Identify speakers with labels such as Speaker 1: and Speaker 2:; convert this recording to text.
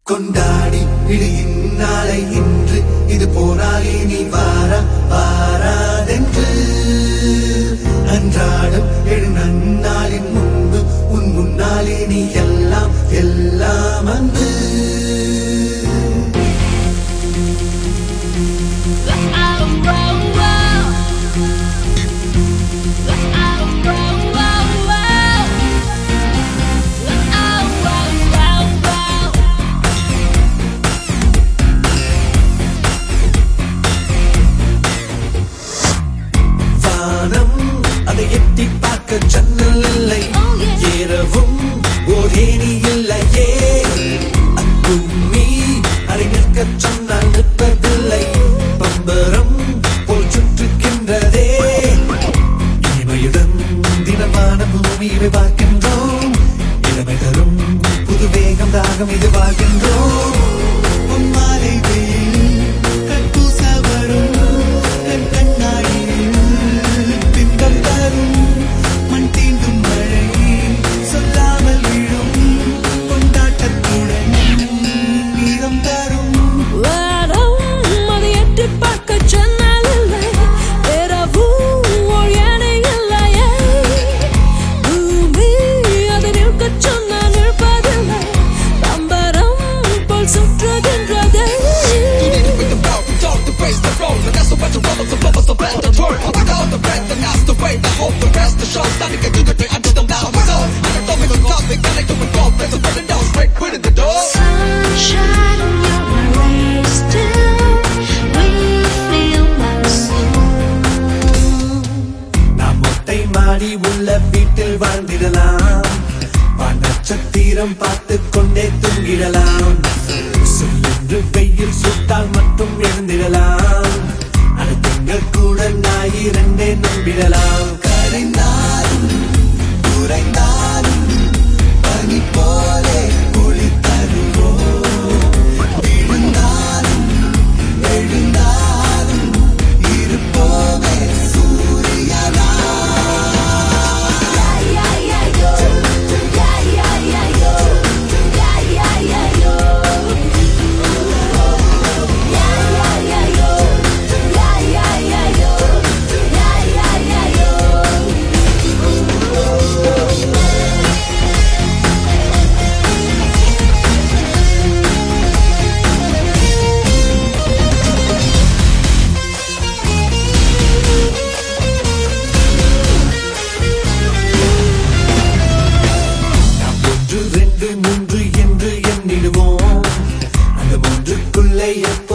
Speaker 1: கொண்டாடி விடு இந்நாளை இன்று இது போனால் இனி வாரா வாராதென்று அன்றாடம் எழு நன்னாளின் முன்பு உன் முன்னால் இனி எல்லாம் எல்லாம் அன்று வானம் அதை எட்டி பார்க்க ஜன்னல் இல்லை ஏறவும் ஓர் ஏணி இல்லையே அக்கும்மி அதை நிற்க சொன்னால் நிற்பதில்லை பம்பரம் போல் சுற்றுகின்றதே இனிமையுடன் தினமான பூமியை பார்க்கின்றோம் இளமை தரும் புது வேகம் தாகம் இது வாழ்கின்றோம் பொன்மாலை வெயில் கட்பூச வரும் கண் கண்ணாடியில் பிம்பம் தரும் மண் தீண்டும் மழை சொல்லாமல் விழும் கொண்டாட்டத்துடன் மீதம் தரும்
Speaker 2: சுற்றுகின்றதே
Speaker 3: with the ball, we talk the bass, the roll, and that's the way to roll, the flow, the best, the twirl. I got the breath, and that's the way, the hope, the rest, the show, starting to do the thing, I do them now, it's all. I don't know, it's a topic, I like to involve, there's a burning down, straight, put in the door.
Speaker 4: Sunshine, you're my ray still. We feel my soul.
Speaker 1: நாம் மொட்டை மாடி உள்ள வீட்டில் வாழ்ந்திடலாம் வான் நட்சத்திரம் பார்த்து கொண்டே தூங்கிடலாம் சொல்லென்று வெயில் சுட்டால் மட்டும் எழுந்திடலாம் அடுத்தங்கள் கூட ஞாயிறண்டே நம்பிடலாம் கரைந்தாலும் குறைந்தாலும் பனி போலே ஒளி தருவோம் விழுந்தாலும் எழுந்தாலும் இருப்போமே சூரியனா நாம் ஒன்று ரெண்டு மூன்று என்று எண்ணிடுவோம் அந்த மூன்றுக்குள்ளே எத்தனை